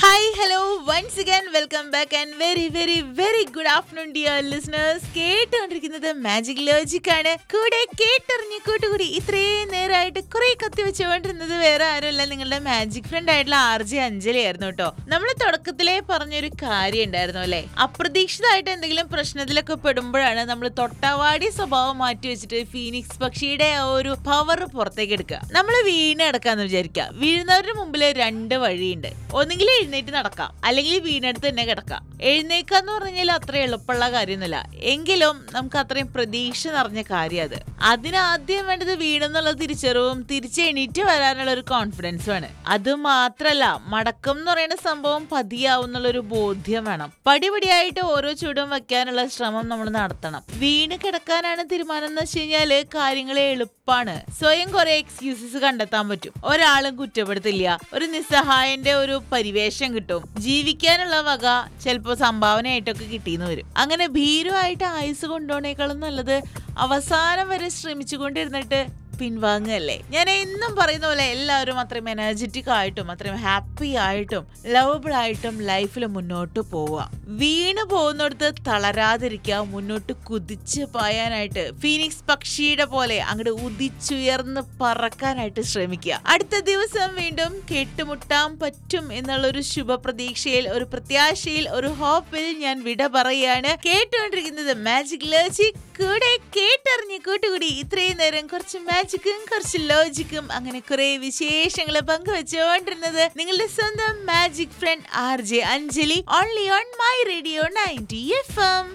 hi hello once again welcome back and very very very good afternoon dear listeners കേട്ടുകൊണ്ടിരിക്കുന്നത് magic logic ആണ് കൂടെ കേട്ടറിഞ്ഞ് കൂട്ടുകൂടി ഇത്രയും നേരമായിട്ട് കുറെ കത്തി വെച്ചുകൊണ്ടിരുന്നത് വേറെ ആരുമല്ല നിങ്ങളുടെ മാജിക് ഫ്രണ്ട് ആയിട്ടുള്ള ആർ ജെ അഞ്ജലി ആയിരുന്നു കേട്ടോ നമ്മൾ തുടക്കത്തിലേ പറഞ്ഞൊരു കാര്യം ഉണ്ടായിരുന്നു അല്ലെ അപ്രതീക്ഷിതമായിട്ട് എന്തെങ്കിലും പ്രശ്നത്തിലൊക്കെ പെടുമ്പോഴാണ് നമ്മൾ തൊട്ടാവാടി സ്വഭാവം മാറ്റി വെച്ചിട്ട് ഫീനിക്സ് പക്ഷിയുടെ ആ ഒരു പവർ പുറത്തേക്ക് എടുക്കുക നമ്മൾ വീണ് കിടക്കാന്ന് വിചാരിക്കുക വീഴുന്നവരുടെ മുമ്പിൽ രണ്ട് വഴിയുണ്ട് ഒന്നുകിൽ എഴുന്നേറ്റ് നടക്കാം അല്ലെങ്കിൽ വീണെടുത്ത് തന്നെ കിടക്കാം എഴുന്നേക്കാന്ന് പറഞ്ഞാൽ അത്ര എളുപ്പമുള്ള കാര്യമൊന്നുമില്ല എങ്കിലും നമുക്ക് അത്രയും പ്രതീക്ഷ നിറഞ്ഞ കാര്യം അത് അതിനാദ്യം വേണ്ടത് വീണെന്നുള്ള തിരിച്ചറിവും തിരിച്ച് എണീറ്റ് വരാനുള്ള ഒരു കോൺഫിഡൻസും ആണ് അത് മാത്രല്ല മടക്കം എന്ന് പറയുന്ന സംഭവം പതിയാവുന്നുള്ള ഒരു ബോധ്യം വേണം പടിപടിയായിട്ട് ഓരോ ചുവടും വെക്കാനുള്ള ശ്രമം നമ്മൾ നടത്തണം വീണ് കിടക്കാനാണ് തീരുമാനം എന്ന് വെച്ച് കഴിഞ്ഞാല് കാര്യങ്ങൾ എളുപ്പമാണ് സ്വയം കുറെ എക്സ്ക്യൂസസ് കണ്ടെത്താൻ പറ്റും ഒരാളും കുറ്റപ്പെടുത്തില്ല ഒരു നിസ്സഹായന്റെ ഒരു പരിവേഷം കിട്ടും ജീവിക്കാനുള്ള വക ചിലപ്പോൾ സംഭാവനയായിട്ടൊക്കെ കിട്ടിയെന്ന് വരും അങ്ങനെ ഭീരുവായിട്ട് ആയുസ് കൊണ്ടുപോണേക്കാളും നല്ലത് അവസാനം വരെ ശ്രമിച്ചുകൊണ്ടിരുന്നിട്ട് പിൻവാങ്ങുകയല്ലേ ഞാൻ എന്നും പറയുന്ന പോലെ എല്ലാവരും അത്രയും എനർജറ്റിക് ആയിട്ടും അത്രയും ഹാപ്പി ആയിട്ടും ലവബിൾ ആയിട്ടും ലൈഫിൽ മുന്നോട്ട് പോവുക വീണ് പോകുന്നിടത്ത് തളരാതിരിക്കുക മുന്നോട്ട് കുതിച്ച് പായാനായിട്ട് ഫീനിക്സ് പക്ഷിയുടെ പോലെ അങ്ങോട്ട് ഉദിച്ചുയർന്ന് പറക്കാനായിട്ട് ശ്രമിക്കുക അടുത്ത ദിവസം വീണ്ടും കേട്ടുമുട്ടാൻ പറ്റും എന്നുള്ള ഒരു ശുഭപ്രതീക്ഷയിൽ ഒരു പ്രത്യാശയിൽ ഒരു ഹോപ്പിൽ ഞാൻ വിട പറയാണ് കേട്ടുകൊണ്ടിരിക്കുന്നത് മാജിക് ലോജിക് കൂടെ കേട്ടറിഞ്ഞ് കൂട്ടുകൂടി ഇത്രയും നേരം കുറച്ച് മാജിക്കും കുറച്ച് ലോജിക്കും അങ്ങനെ കുറെ വിശേഷങ്ങൾ പങ്കുവെച്ചുകൊണ്ടിരുന്നത് നിങ്ങളുടെ സ്വന്തം magic friend R J Anjali only on my radio ninety F M